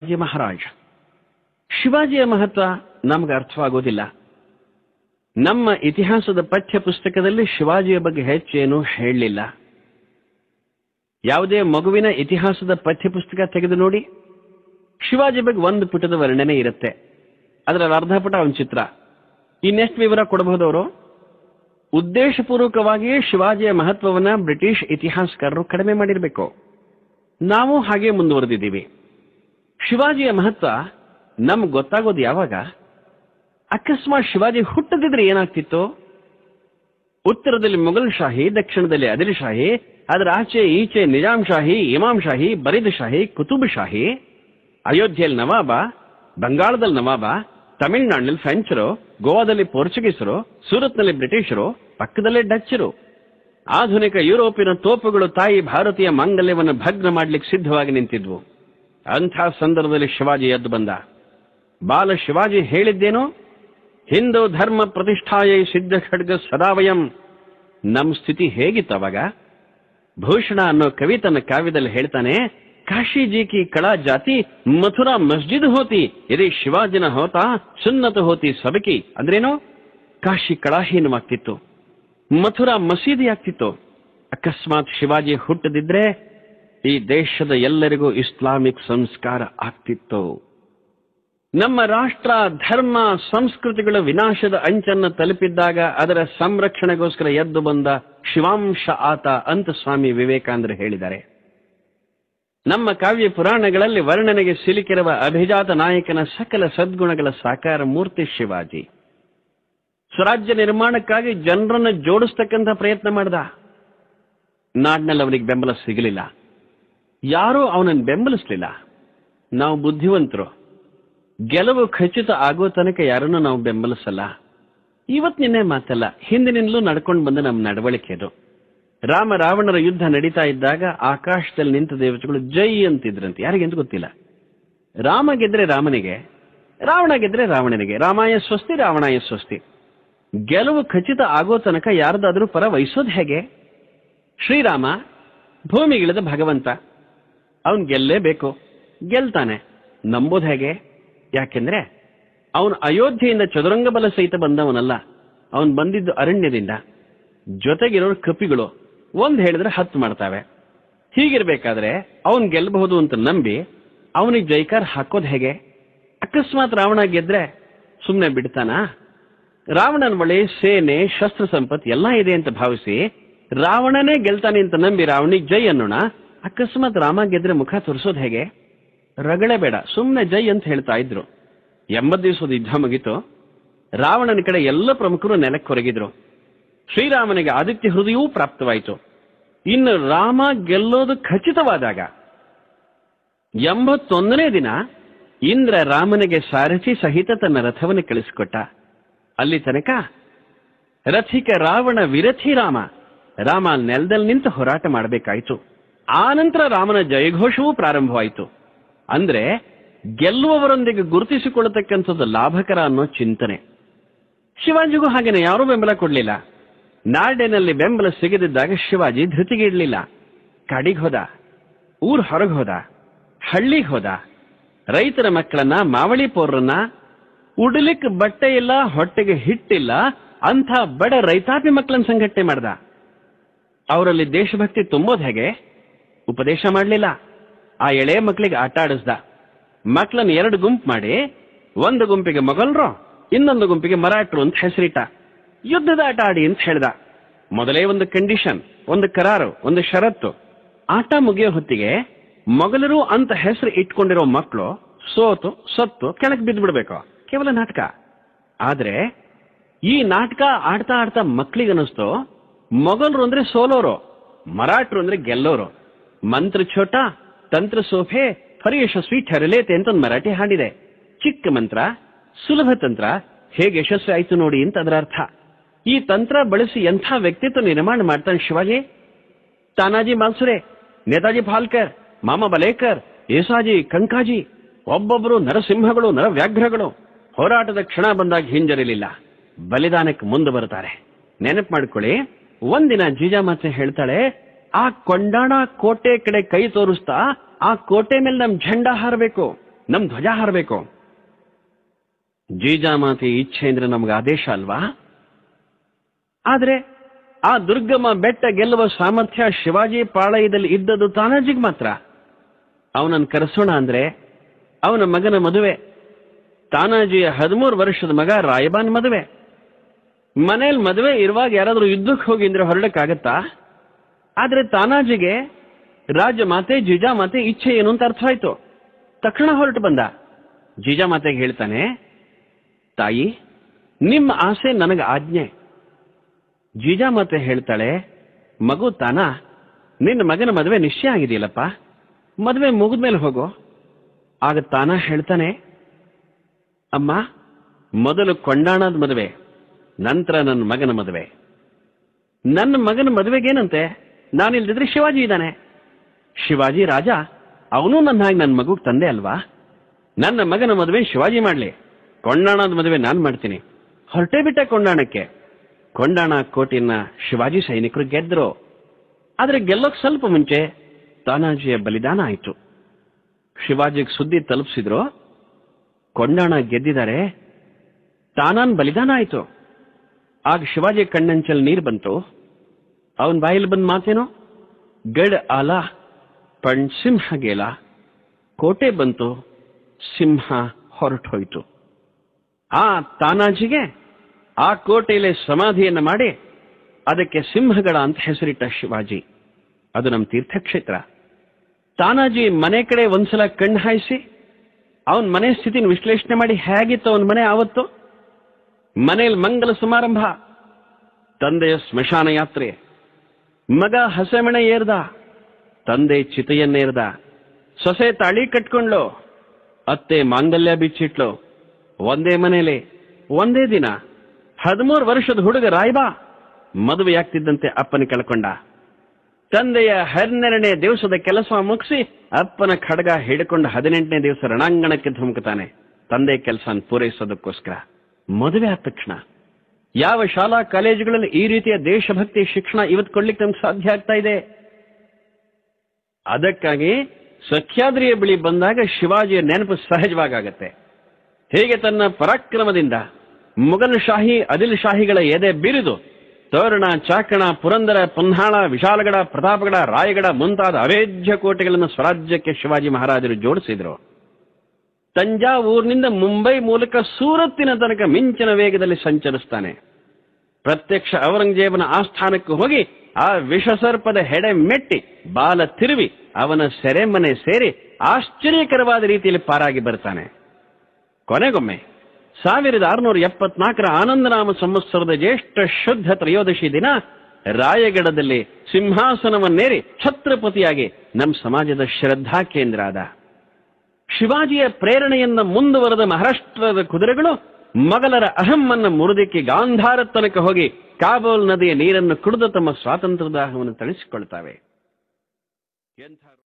ಶಿವಾಜಿ ಮಹಾರಾಜ್ ಶಿವಾಜಿಯ ಮಹತ್ವ ನಮ್ಗೆ ಅರ್ಥವಾಗೋದಿಲ್ಲ ನಮ್ಮ ಇತಿಹಾಸದ ಪಠ್ಯ ಪುಸ್ತಕದಲ್ಲಿ ಶಿವಾಜಿಯ ಬಗ್ಗೆ ಹೆಚ್ಚೇನು ಹೇಳಲಿಲ್ಲ ಯಾವುದೇ ಮಗುವಿನ ಇತಿಹಾಸದ ಪಠ್ಯ ಪುಸ್ತಕ ತೆಗೆದು ನೋಡಿ ಶಿವಾಜಿ ಬಗ್ಗೆ ಒಂದು ಪುಟದ ವರ್ಣನೆ ಇರುತ್ತೆ ಅದರಲ್ಲಿ ಅರ್ಧ ಪುಟ ಒಂದು ಚಿತ್ರ ಇನ್ನೆಷ್ಟು ವಿವರ ಕೊಡಬಹುದು ಅವರು ಉದ್ದೇಶಪೂರ್ವಕವಾಗಿಯೇ ಶಿವಾಜಿಯ ಮಹತ್ವವನ್ನ ಬ್ರಿಟಿಷ್ ಇತಿಹಾಸಕಾರರು ಕಡಿಮೆ ಮಾಡಿರಬೇಕು ನಾವು ಹಾಗೆ ಮುಂದುವರೆದಿದ್ದೀವಿ ಶಿವಾಜಿಯ ಮಹತ್ವ ನಮ್ಗೆ ಗೊತ್ತಾಗೋದು ಯಾವಾಗ ಅಕಸ್ಮಾತ್ ಶಿವಾಜಿ ಹುಟ್ಟದಿದ್ರೆ ಏನಾಗ್ತಿತ್ತು ಉತ್ತರದಲ್ಲಿ ಮೊಘಲ್ ಶಾಹಿ ದಕ್ಷಿಣದಲ್ಲಿ ಅದಿಲ್ ಶಾಹಿ ಅದರ ಆಚೆ ಈಚೆ ನಿಜಾಂ ಶಾಹಿ ಇಮಾಂ ಶಾಹಿ ಬರೀದ್ ಶಾಹಿ ಕುತುಬ್ ಶಾಹಿ ಅಯೋಧ್ಯೆಯಲ್ಲಿ ನವಾಬ ಬಂಗಾಳದಲ್ಲಿ ನವಾಬ ತಮಿಳುನಾಡಿನಲ್ಲಿ ಫ್ರೆಂಚರು ಗೋವಾದಲ್ಲಿ ಪೋರ್ಚುಗೀಸರು ಸೂರತ್ನಲ್ಲಿ ಬ್ರಿಟಿಷರು ಪಕ್ಕದಲ್ಲೇ ಡಚ್ಚರು ಆಧುನಿಕ ಯುರೋಪಿನ ತೋಪುಗಳು ತಾಯಿ ಭಾರತೀಯ ಮಾಂಗಲ್ಯವನ್ನು ಭಗ್ನ ಮಾಡ್ಲಿಕ್ಕೆ ಸಿದ್ಧವಾಗಿ ನಿಂತಿದ್ವು ಅಂಥ ಸಂದರ್ಭದಲ್ಲಿ ಶಿವಾಜಿ ಎದ್ದು ಬಂದ ಬಾಲ ಶಿವಾಜಿ ಹೇಳಿದ್ದೇನು ಹಿಂದೂ ಧರ್ಮ ಪ್ರತಿಷ್ಠಾಯೈ ಸಿದ್ಧ ಖಡ್ಗ ಸದಾವಯಂ ನಮ್ ಸ್ಥಿತಿ ಹೇಗಿತ್ತು ಅವಾಗ ಭೂಷಣ ಅನ್ನೋ ಕವಿ ತನ್ನ ಕಾವ್ಯದಲ್ಲಿ ಹೇಳ್ತಾನೆ ಕಾಶಿ ಜಿ ಕಿ ಕಳಾ ಜಾತಿ ಮಥುರಾ ಮಸ್ಜಿದ್ ಹೋತಿ ಇದೇ ಶಿವಾಜಿನ ಹೋತ ಸುನ್ನತ ಹೋತಿ ಸಬಕಿ ಅಂದ್ರೇನು ಕಾಶಿ ಕಳಾಹೀನವಾಗ್ತಿತ್ತು ಮಥುರಾ ಮಸೀದಿ ಆಗ್ತಿತ್ತು ಅಕಸ್ಮಾತ್ ಶಿವಾಜಿ ಹುಟ್ಟದಿದ್ರೆ ಈ ದೇಶದ ಎಲ್ಲರಿಗೂ ಇಸ್ಲಾಮಿಕ್ ಸಂಸ್ಕಾರ ಆಗ್ತಿತ್ತು ನಮ್ಮ ರಾಷ್ಟ್ರ ಧರ್ಮ ಸಂಸ್ಕೃತಿಗಳ ವಿನಾಶದ ಅಂಚನ್ನು ತಲುಪಿದ್ದಾಗ ಅದರ ಸಂರಕ್ಷಣೆಗೋಸ್ಕರ ಎದ್ದು ಬಂದ ಶಿವಾಂಶ ಆತ ಅಂತ ಸ್ವಾಮಿ ವಿವೇಕಾನಂದರು ಹೇಳಿದ್ದಾರೆ ನಮ್ಮ ಕಾವ್ಯ ಪುರಾಣಗಳಲ್ಲಿ ವರ್ಣನೆಗೆ ಸಿಲುಕಿರುವ ಅಭಿಜಾತ ನಾಯಕನ ಸಕಲ ಸದ್ಗುಣಗಳ ಸಾಕಾರ ಮೂರ್ತಿ ಶಿವಾಜಿ ಸ್ವರಾಜ್ಯ ನಿರ್ಮಾಣಕ್ಕಾಗಿ ಜನರನ್ನು ಜೋಡಿಸ್ತಕ್ಕಂಥ ಪ್ರಯತ್ನ ಮಾಡ್ದ ನಾಡಿನಲ್ಲಿ ಅವನಿಗೆ ಬೆಂಬಲ ಸಿಗಲಿಲ್ಲ ಯಾರೂ ಅವನನ್ನು ಬೆಂಬಲಿಸಲಿಲ್ಲ ನಾವು ಬುದ್ಧಿವಂತರು ಗೆಲುವು ಖಚಿತ ಆಗೋ ತನಕ ಯಾರನ್ನೂ ನಾವು ಬೆಂಬಲಿಸಲ್ಲ ಇವತ್ ನಿನ್ನೆ ಮಾತಲ್ಲ ಹಿಂದಿನಿಂದಲೂ ನಡ್ಕೊಂಡು ಬಂದ ನಮ್ಮ ನಡವಳಿಕೆ ಅದು ರಾಮ ರಾವಣರ ಯುದ್ಧ ನಡೀತಾ ಇದ್ದಾಗ ಆಕಾಶದಲ್ಲಿ ನಿಂತ ದೇವತೆಗಳು ಜೈ ಅಂತಿದ್ರಂತೆ ಯಾರಿಗೆಂತ ಗೊತ್ತಿಲ್ಲ ರಾಮ ಗೆದ್ರೆ ರಾಮನಿಗೆ ರಾವಣ ಗೆದ್ರೆ ರಾವಣನಿಗೆ ರಾಮಾಯ ಸ್ವಸ್ತಿ ರಾವಣಾಯ ಸ್ವಸ್ತಿ ಗೆಲುವು ಖಚಿತ ಆಗೋ ತನಕ ಯಾರ್ದಾದ್ರೂ ಪರ ವಹಿಸೋದು ಹೇಗೆ ಶ್ರೀರಾಮ ಭೂಮಿಗಿಳಿದ ಭಗವಂತ ಅವನ್ ಗೆಲ್ಲೇಬೇಕು ಗೆಲ್ತಾನೆ ನಂಬೋದು ಹೇಗೆ ಯಾಕೆಂದ್ರೆ ಅವನು ಅಯೋಧ್ಯೆಯಿಂದ ಚದುರಂಗ ಬಲ ಸಹಿತ ಬಂದವನಲ್ಲ ಅವನ್ ಬಂದಿದ್ದು ಅರಣ್ಯದಿಂದ ಜೊತೆಗಿರೋರು ಕಪಿಗಳು ಒಂದ್ ಹೇಳಿದ್ರೆ ಹತ್ತು ಮಾಡ್ತಾವೆ ಹೀಗಿರ್ಬೇಕಾದ್ರೆ ಅವನ್ ಗೆಲ್ಲಬಹುದು ಅಂತ ನಂಬಿ ಅವನಿಗೆ ಜೈಕಾರ ಹಾಕೋದು ಹೇಗೆ ಅಕಸ್ಮಾತ್ ರಾವಣ ಗೆದ್ರೆ ಸುಮ್ಮನೆ ಬಿಡ್ತಾನ ರಾವಣನ ಬಳಿ ಸೇನೆ ಶಸ್ತ್ರ ಸಂಪತ್ ಎಲ್ಲ ಇದೆ ಅಂತ ಭಾವಿಸಿ ರಾವಣನೇ ಗೆಲ್ತಾನೆ ಅಂತ ನಂಬಿ ರಾವಣಿಗೆ ಜೈ ಅನ್ನೋಣ ಅಕಸ್ಮಾತ್ ರಾಮ ಗೆದ್ರೆ ಮುಖ ತೋರಿಸೋದು ಹೇಗೆ ರಗಳೆ ಬೇಡ ಸುಮ್ಮನೆ ಜೈ ಅಂತ ಹೇಳ್ತಾ ಇದ್ರು ಎಂಬತ್ತು ದಿವಸದ ಯುದ್ಧ ಮುಗಿತು ರಾವಣನ ಕಡೆ ಎಲ್ಲ ಪ್ರಮುಖರು ನೆಲಕ್ಕೆ ಹೊರಗಿದ್ರು ಶ್ರೀರಾಮನಿಗೆ ಆದಿತ್ಯ ಹೃದಯವೂ ಪ್ರಾಪ್ತವಾಯಿತು ಇನ್ನು ರಾಮ ಗೆಲ್ಲೋದು ಖಚಿತವಾದಾಗ ಎಂಬತ್ತೊಂದನೇ ದಿನ ಇಂದ್ರ ರಾಮನಿಗೆ ಸಾರಥಿ ಸಹಿತ ತನ್ನ ರಥವನ್ನು ಕಳಿಸಿಕೊಟ್ಟ ಅಲ್ಲಿ ತನಕ ರಥಿಕ ರಾವಣ ವಿರಥಿ ರಾಮ ರಾಮ ನೆಲದಲ್ಲಿ ನಿಂತು ಹೋರಾಟ ಮಾಡಬೇಕಾಯಿತು ಆನಂತರ ರಾಮನ ಜಯಘೋಷವೂ ಪ್ರಾರಂಭವಾಯಿತು ಅಂದ್ರೆ ಗೆಲ್ಲುವವರೊಂದಿಗೆ ಗುರುತಿಸಿಕೊಳ್ಳತಕ್ಕಂಥದ್ದು ಲಾಭಕರ ಅನ್ನೋ ಚಿಂತನೆ ಶಿವಾಜಿಗೂ ಹಾಗೇನೆ ಯಾರೂ ಬೆಂಬಲ ಕೊಡಲಿಲ್ಲ ನಾಡಿನಲ್ಲಿ ಬೆಂಬಲ ಸಿಗದಿದ್ದಾಗ ಶಿವಾಜಿ ಧೃತಿಗಿಡ್ಲಿಲ್ಲ ಕಾಡಿಗೆ ಹೋದ ಊರ್ ಹೊರಗೆ ಹೋದ ಹಳ್ಳಿಗೆ ಹೋದ ರೈತರ ಮಕ್ಕಳನ್ನ ಮಾವಳಿ ಪೋರ್ರನ್ನ ಉಡಲಿಕ್ ಬಟ್ಟೆ ಇಲ್ಲ ಹೊಟ್ಟೆಗೆ ಹಿಟ್ಟಿಲ್ಲ ಅಂಥ ಬಡ ರೈತಾಪಿ ಮಕ್ಕಳನ್ನ ಸಂಘಟನೆ ಮಾಡ್ದ ಅವರಲ್ಲಿ ದೇಶಭಕ್ತಿ ತುಂಬೋದ್ ಹೇಗೆ ಉಪದೇಶ ಮಾಡಲಿಲ್ಲ ಆ ಎಳೆ ಮಕ್ಕಳಿಗೆ ಆಟ ಆಡಿಸ್ದ ಮಕ್ಕಳನ್ನ ಎರಡು ಗುಂಪು ಮಾಡಿ ಒಂದು ಗುಂಪಿಗೆ ಮೊಘಲ್ರು ಇನ್ನೊಂದು ಗುಂಪಿಗೆ ಮರಾಠರು ಅಂತ ಹೆಸರಿಟ್ಟ ಯುದ್ಧದ ಆಟ ಆಡಿ ಅಂತ ಹೇಳ್ದ ಮೊದಲೇ ಒಂದು ಕಂಡೀಷನ್ ಒಂದು ಕರಾರು ಒಂದು ಷರತ್ತು ಆಟ ಮುಗಿಯೋ ಹೊತ್ತಿಗೆ ಮೊಘಲರು ಅಂತ ಹೆಸರು ಇಟ್ಕೊಂಡಿರೋ ಮಕ್ಕಳು ಸೋತು ಸತ್ತು ಕೆಳಗೆ ಬಿದ್ದು ಬಿಡ್ಬೇಕು ಕೇವಲ ನಾಟಕ ಆದ್ರೆ ಈ ನಾಟಕ ಆಡ್ತಾ ಆಡ್ತಾ ಮಕ್ಕಳಿಗೆ ಅನಿಸ್ತು ಮೊಘಲರು ಅಂದ್ರೆ ಸೋಲೋರು ಮರಾಠರು ಅಂದ್ರೆ ಗೆಲ್ಲೋರು ಮಂತ್ರ ಛೋಟ ತಂತ್ರ ಸೋಫೆ ಫರಿ ಯಶಸ್ವಿ ಠರಲೇತೆ ಅಂತ ಒಂದು ಮರಾಠಿ ಹಾಡಿದೆ ಚಿಕ್ಕ ಮಂತ್ರ ಸುಲಭ ತಂತ್ರ ಹೇಗೆ ಯಶಸ್ವಿ ಆಯ್ತು ನೋಡಿ ಅಂತ ಅದರ ಅರ್ಥ ಈ ತಂತ್ರ ಬಳಸಿ ಎಂಥ ವ್ಯಕ್ತಿತ್ವ ನಿರ್ಮಾಣ ಮಾಡ್ತಾನೆ ಶಿವಾಜಿ ತಾನಾಜಿ ಮಾಲ್ಸುರೆ ನೇತಾಜಿ ಫಾಲ್ಕರ್ ಮಾಮ ಬಲೇಕರ್ ಏಸಾಜಿ ಕಂಕಾಜಿ ಒಬ್ಬೊಬ್ಬರು ನರಸಿಂಹಗಳು ನರವ್ಯಾಘ್ರಗಳು ಹೋರಾಟದ ಕ್ಷಣ ಬಂದಾಗ ಹಿಂಜರಿಲಿಲ್ಲ ಬಲಿದಾನಕ್ಕೆ ಮುಂದೆ ಬರ್ತಾರೆ ನೆನಪು ಮಾಡ್ಕೊಳ್ಳಿ ಒಂದಿನ ಜೀಜಾಮಾತೆ ಹೇಳ್ತಾಳೆ ಆ ಕೊಂಡಾಣ ಕೋಟೆ ಕಡೆ ಕೈ ತೋರಿಸ್ತಾ ಆ ಕೋಟೆ ಮೇಲೆ ನಮ್ ಝಂಡಾ ಹಾರಬೇಕು ನಮ್ ಧ್ವಜ ಹಾರಬೇಕು ಜೀಜಾಮಾತೆ ಇಚ್ಛೆ ಅಂದ್ರೆ ನಮ್ಗೆ ಆದೇಶ ಅಲ್ವಾ ಆದ್ರೆ ಆ ದುರ್ಗಮ ಬೆಟ್ಟ ಗೆಲ್ಲುವ ಸಾಮರ್ಥ್ಯ ಶಿವಾಜಿ ಪಾಳಯದಲ್ಲಿ ಇದ್ದದ್ದು ತಾನಾಜಿಗ್ ಮಾತ್ರ ಅವನನ್ನು ಕರೆಸೋಣ ಅಂದ್ರೆ ಅವನ ಮಗನ ಮದುವೆ ತಾನಾಜಿಯ ಹದಿಮೂರು ವರ್ಷದ ಮಗ ರಾಯಬಾನ್ ಮದುವೆ ಮನೇಲಿ ಮದುವೆ ಇರುವಾಗ ಯಾರಾದ್ರೂ ಯುದ್ಧಕ್ಕೆ ಹೋಗಿ ಅಂದ್ರೆ ಹೊರಡಕ್ಕಾಗತ್ತಾ ಆದ್ರೆ ತಾನಾಜಿಗೆ ರಾಜಮಾತೆ ಜಿಜಾಮಾತೆ ಇಚ್ಛೆ ಏನು ಅಂತ ಅರ್ಥ ಆಯ್ತು ತಕ್ಷಣ ಹೊರಟು ಬಂದ ಜಿಜಾಮಾತೆಗೆ ಹೇಳ್ತಾನೆ ತಾಯಿ ನಿಮ್ಮ ಆಸೆ ನನಗೆ ಆಜ್ಞೆ ಜೀಜಾಮಾತೆ ಹೇಳ್ತಾಳೆ ಮಗು ತಾನ ನಿನ್ನ ಮಗನ ಮದುವೆ ನಿಶ್ಚಯ ಆಗಿದೆಯಲ್ಲಪ್ಪ ಮದುವೆ ಮುಗಿದ್ಮೇಲೆ ಹೋಗೋ ಆಗ ತಾನ ಹೇಳ್ತಾನೆ ಅಮ್ಮ ಮೊದಲು ಕೊಂಡಾಣದ ಮದುವೆ ನಂತರ ನನ್ನ ಮಗನ ಮದುವೆ ನನ್ನ ಮಗನ ಮದುವೆಗೇನಂತೆ ನಾನಿಲ್ದಿದ್ರೆ ಶಿವಾಜಿ ಇದ್ದಾನೆ ಶಿವಾಜಿ ರಾಜ ಅವನು ನನ್ನ ಹಾಗೆ ನನ್ನ ಮಗುಗ್ ತಂದೆ ಅಲ್ವಾ ನನ್ನ ಮಗನ ಮದುವೆ ಶಿವಾಜಿ ಮಾಡ್ಲಿ ಕೊಂಡಾಣದ ಮದುವೆ ನಾನು ಮಾಡ್ತೀನಿ ಹೊರಟೇ ಬಿಟ್ಟ ಕೊಂಡಾಣಕ್ಕೆ ಕೊಂಡಾಣ ಕೋಟೆಯನ್ನ ಶಿವಾಜಿ ಸೈನಿಕರು ಗೆದ್ರು ಆದ್ರೆ ಗೆಲ್ಲೋಕ್ ಸ್ವಲ್ಪ ಮುಂಚೆ ತಾನಾಜಿಯ ಬಲಿದಾನ ಆಯಿತು ಶಿವಾಜಿಗೆ ಸುದ್ದಿ ತಲುಪಿಸಿದ್ರು ಕೊಂಡಾಣ ಗೆದ್ದಿದ್ದಾರೆ ತಾನಾನ್ ಬಲಿದಾನ ಆಯಿತು ಆಗ ಶಿವಾಜಿ ಕಣ್ಣಂಚಲ್ ನೀರು ಬಂತು ಅವನ್ ಬಾಯಲ್ಲಿ ಬಂದ ಮಾತೇನೋ ಗಡ್ ಆಲ ಪಣ್ ಸಿಂಹ ಗೇಲ ಕೋಟೆ ಬಂತು ಸಿಂಹ ಹೊರಟು ಹೋಯಿತು ಆ ತಾನಾಜಿಗೆ ಆ ಕೋಟೆಯಲ್ಲಿ ಸಮಾಧಿಯನ್ನು ಮಾಡಿ ಅದಕ್ಕೆ ಸಿಂಹಗಳ ಅಂತ ಹೆಸರಿಟ್ಟ ಶಿವಾಜಿ ಅದು ನಮ್ಮ ತೀರ್ಥಕ್ಷೇತ್ರ ತಾನಾಜಿ ಮನೆ ಕಡೆ ಒಂದ್ಸಲ ಕಣ್ಣು ಹಾಯಿಸಿ ಅವನ ಮನೆ ಸ್ಥಿತಿನ ವಿಶ್ಲೇಷಣೆ ಮಾಡಿ ಹೇಗಿತ್ತು ಅವನ ಮನೆ ಆವತ್ತು ಮನೆಯಲ್ಲಿ ಮಂಗಲ ಸಮಾರಂಭ ತಂದೆಯ ಸ್ಮಶಾನ ಯಾತ್ರೆ ಮಗ ಹಸೆಮಣೆ ಏರ್ದ ತಂದೆ ಚಿತೆಯನ್ನೇರ್ದ ಸೊಸೆ ತಾಳಿ ಕಟ್ಕೊಂಡ್ಲು ಅತ್ತೆ ಮಾಂಗಲ್ಯ ಬಿಚ್ಚಿಟ್ಲು ಒಂದೇ ಮನೇಲಿ ಒಂದೇ ದಿನ ಹದಿಮೂರು ವರ್ಷದ ಹುಡುಗ ರಾಯ್ಬಾ ಮದುವೆಯಾಗ್ತಿದ್ದಂತೆ ಅಪ್ಪನ ಕಳ್ಕೊಂಡ ತಂದೆಯ ಹನ್ನೆರಡನೇ ದಿವಸದ ಕೆಲಸ ಮುಗಿಸಿ ಅಪ್ಪನ ಖಡ್ಗ ಹಿಡ್ಕೊಂಡು ಹದಿನೆಂಟನೇ ದಿವಸ ರಣಾಂಗಣಕ್ಕೆ ಧುಮುಕ್ತಾನೆ ತಂದೆ ಕೆಲಸ ಪೂರೈಸೋದಕ್ಕೋಸ್ಕರ ಮದುವೆ ಆದ ತಕ್ಷಣ ಯಾವ ಶಾಲಾ ಕಾಲೇಜುಗಳಲ್ಲಿ ಈ ರೀತಿಯ ದೇಶಭಕ್ತಿ ಶಿಕ್ಷಣ ಇವತ್ತು ಕೊಡ್ಲಿಕ್ಕೆ ನಮ್ಗೆ ಸಾಧ್ಯ ಆಗ್ತಾ ಇದೆ ಅದಕ್ಕಾಗಿ ಸಖ್ಯಾದ್ರಿಯ ಬಳಿ ಬಂದಾಗ ಶಿವಾಜಿಯ ನೆನಪು ಸಹಜವಾಗತ್ತೆ ಹೇಗೆ ತನ್ನ ಪರಾಕ್ರಮದಿಂದ ಮುಘಲ್ ಶಾಹಿ ಅದಿಲ್ ಶಾಹಿಗಳ ಎದೆ ಬಿರಿದು ತೋರಣ ಚಾಕಣ ಪುರಂದರ ಪನ್ಹಾಳ ವಿಶಾಲಗಡ ಪ್ರತಾಪಗಡ ರಾಯಗಡ ಮುಂತಾದ ಅವೇಜ್ಯ ಕೋಟೆಗಳನ್ನು ಸ್ವರಾಜ್ಯಕ್ಕೆ ಶಿವಾಜಿ ಮಹಾರಾಜರು ಜೋಡಿಸಿದ್ರು ತಂಜಾವೂರಿನಿಂದ ಮುಂಬೈ ಮೂಲಕ ಸೂರತ್ತಿನ ತನಕ ಮಿಂಚಿನ ವೇಗದಲ್ಲಿ ಸಂಚರಿಸ್ತಾನೆ ಪ್ರತ್ಯಕ್ಷ ಔರಂಗಜೇಬನ ಆಸ್ಥಾನಕ್ಕೆ ಹೋಗಿ ಆ ವಿಷಸರ್ಪದ ಹೆಡೆ ಮೆಟ್ಟಿ ಬಾಲ ತಿರುವಿ ಅವನ ಸೆರೆಮನೆ ಸೇರಿ ಆಶ್ಚರ್ಯಕರವಾದ ರೀತಿಯಲ್ಲಿ ಪಾರಾಗಿ ಬರ್ತಾನೆ ಕೊನೆಗೊಮ್ಮೆ ಸಾವಿರದ ಆರುನೂರ ಎಪ್ಪತ್ನಾಲ್ಕರ ಆನಂದನಾಮ ಸಂವತ್ಸರದ ಜ್ಯೇಷ್ಠ ಶುದ್ಧ ತ್ರಯೋದಶಿ ದಿನ ರಾಯಗಢದಲ್ಲಿ ಸಿಂಹಾಸನವನ್ನೇರಿ ಛತ್ರಪತಿಯಾಗಿ ನಮ್ಮ ಸಮಾಜದ ಶ್ರದ್ಧಾ ಕೇಂದ್ರ ಆದ ಶಿವಾಜಿಯ ಪ್ರೇರಣೆಯಿಂದ ಮುಂದುವರೆದ ಮಹಾರಾಷ್ಟ್ರದ ಕುದುರೆಗಳು ಮೊಘಲರ ಅಹಮ್ಮನ್ನ ಮುರಿದಕ್ಕೆ ಗಾಂಧಾರ ತನಕ ಹೋಗಿ ಕಾಬೂಲ್ ನದಿಯ ನೀರನ್ನು ಕುಡಿದು ತಮ್ಮ ಸ್ವಾತಂತ್ರ್ಯ ದಾಹವನ್ನು ತಣಿಸಿಕೊಳ್ತಾವೆ ಎಂಥ